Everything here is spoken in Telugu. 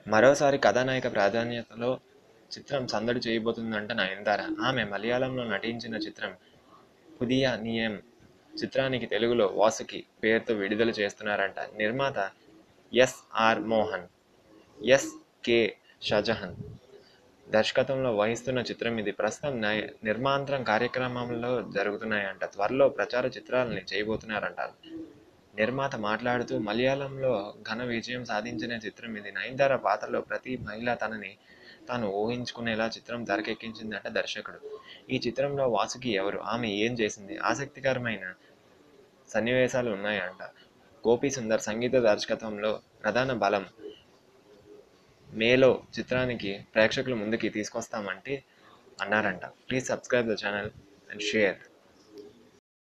మరోసారి కథానాయిక ప్రాధాన్యతలో చిత్రం సందడి చేయబోతుందంట నయనతార ఆమె మలయాళంలో నటించిన చిత్రం పుదియ నియం చిత్రానికి తెలుగులో వాసుకి పేరుతో విడుదల చేస్తున్నారంట నిర్మాత S R Mohan S K Shahjahan దర్శకత్వంలో వహిస్తున్న చిత్రం ఇది ప్రస్తుతం నయ- నిర్మాంతరం కార్యక్రమంలో జరుగుతున్నాయంట త్వరలో ప్రచార చిత్రాలని చేయబోతున్నారంట నిర్మాత మాట్లాడుతూ మలయాళంలో ఘన విజయం సాధించిన చిత్రం ఇది నయనతార పాత్రలో ప్రతి మహిళ తనని తాను ఊహించుకునేలా చిత్రం తెరకెక్కించిందట దర్శకుడు ఈ చిత్రంలో వాసుకి ఎవరు ఆమె ఏం చేసింది ఆసక్తికరమైన సన్నివేశాలు ఉన్నాయంట గోపి సుందర్ సంగీత దర్శకత్వంలో ప్రధాన బలం మేలో చిత్రానికి ప్రేక్షకుల ముందుకి తీసుకొస్తామంటే అన్నారంట please subscribe the channel and share